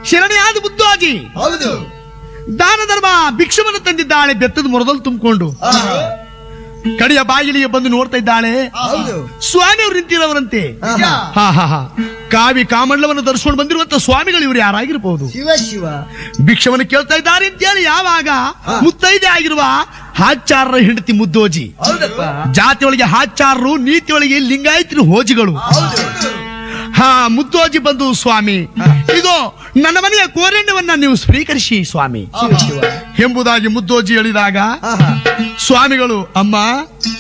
ಶರಣಿಯಾದ ಮುದ್ದೋಜಿ ಹೌದು ದಾನ ಧರ್ಮ ಭಿಕ್ಷವನ್ನು ತಂದಿದ್ದಾಳೆ ಬೆತ್ತದ ಮೊರದಲ್ಲಿ ತುಂಬಿಕೊಂಡು ಆಹಾ. ಕಡೆಯ ಬಾಗಿಲಿಗೆ ಬಂದು ನೋಡ್ತಾ ಇದ್ದಾಳೆ ಹೌದು ಸ್ವಾಮಿ ಅವರು ನಿಂತಿರೋವರಂತೆ ಆಹಾ. ಹಾ ಹಾ ಹಾ ಕಾವಿ ಕಾಮಂಡಲವನ್ನು ಧರಿಸ್ಕೊಂಡು ಬಂದಿರುವಂತ ಸ್ವಾಮಿಗಳು ಇವರು ಯಾರಾಗಿರ್ಬಹುದು ಶಿವ ಶಿವ ಭಿಕ್ಷವನ್ನು ಕೇಳ್ತಾ ಇದ್ದಾರೆ ಅಂತೇಳಿ ಯಾವಾಗ ಹಾ. ಮುತ್ತೈದೆ ಆಗಿರುವ ಹಾಚಾರರ ಹೆಂಡತಿ ಮುದ್ದೋಜಿ ಹೌದಪ್ಪ ಜಾತಿ ಒಳಗೆ ಹಾಚಾರರು ನೀತಿ ಒಳಗೆ ಲಿಂಗಾಯತಿನ ಹೋಜಿಗಳು ಹೌದು ಹಾ ಮುದ್ದೋಜಿ ಬಂದು ಸ್ವಾಮಿ ಇದು ನನ್ನ ಮನೆಯ ಕೋರೆಂಡವನ್ನ ನೀವು ಸ್ವೀಕರಿಸಿ ಸ್ವಾಮಿ ಶಿವ ಶಿವ ಎಂಬುದಾಗಿ ಮುದ್ದೋಜಿ ಹೇಳಿದಾಗ ಆಹಾ ಸ್ವಾಮಿಗಳು ಅಮ್ಮ